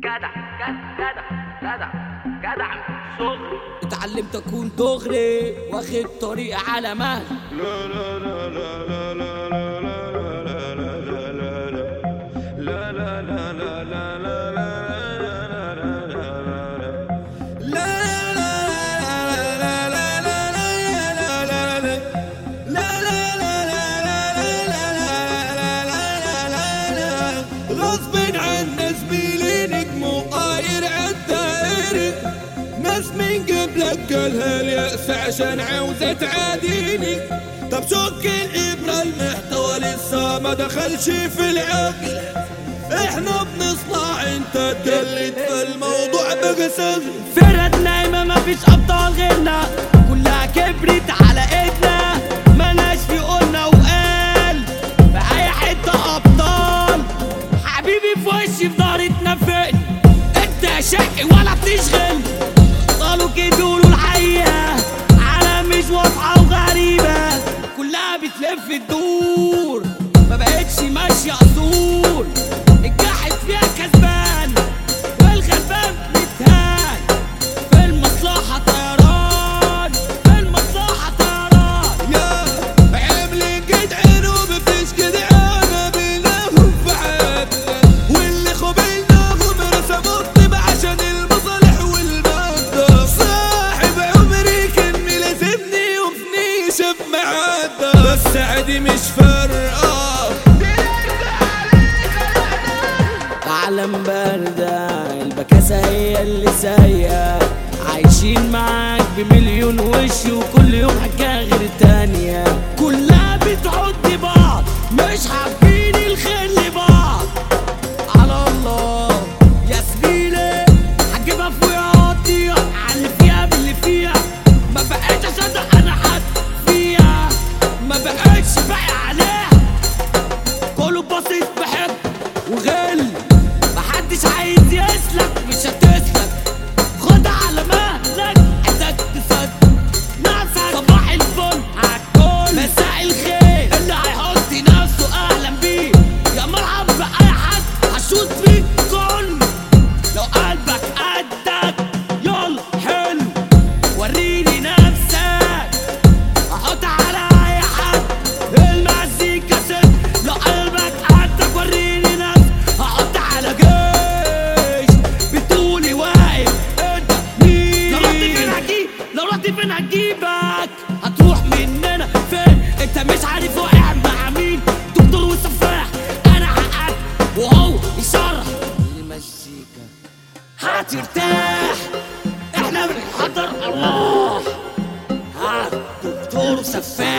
جدع جدع جدع جدع صغري اتعلمت اكون دغري واخد طريق على مهل غصب عنا زميلي نجم وطاير عالدائري ناس من قبلك قالها اليأس عشان عاوزة تعاديني طب شك الإبرة المحتوى لسه ما دخلش في العقل احنا بنصنع انت تقلد فالموضوع بقى سهل فرقة نايمة مفيش أبطال غيرنا كلها كبرت على إيدنا ملناش في قلنا وقال في أي حتة أبطال حبيبي في وشي في ظهري تنفقني أنت شقي ولا بتشغل قالوا كده بيقولوا الحقيقة على مش واضحة وغريبة كلها بتلف الدور ما بقتش ماشية أصول الجاحد فيها كسبان والغلبان متهان في المصلحة طيران في المصلحة طيران يا عاملين جدعان ومفيش جدعانة بيناهم في حياتنا واللي خبيناهم رسموا الطب عشان المصالح والمادة صاحب عمري كان ملازمني وفني شاف معادة بس عادي مش فارقة عالم باردة البكاسة هي اللي سايقة عايشين معاك بمليون وش وكل يوم حكاية غير التانية كلها بتعد بعض مش حابين الخير لبعض على الله يا زميلي هجيبها فوقيها هقضيها على اللي فيها باللي فيها ما بقتش اصدق انا حد فيها ما بقتش باقي عليها كله باصص بحب وغل محدش عايز يسلك مش هتسلك خد على مهلك عايزك تصدق نفسك صباح الفل عالكل مساء الخير اللي هيحط نفسه اهلا بيه يا مرحب باي حد هشوط فيك كل لو قلبك قدك يلا حلو وريني نفسك احط على اي حد المزيكا ست لو قلبك قدك وريني نفسك احط على جيش بتقولي واقف انت مين لو رحت فين هجيب لو رحت فين هجيبك هتروح مننا فين انت مش عارف واقع مع مين دكتور وسفاح انا حقك وهو يشرح المزيكا هترتاح احنا بنحضر ارواح ها دكتور سفاح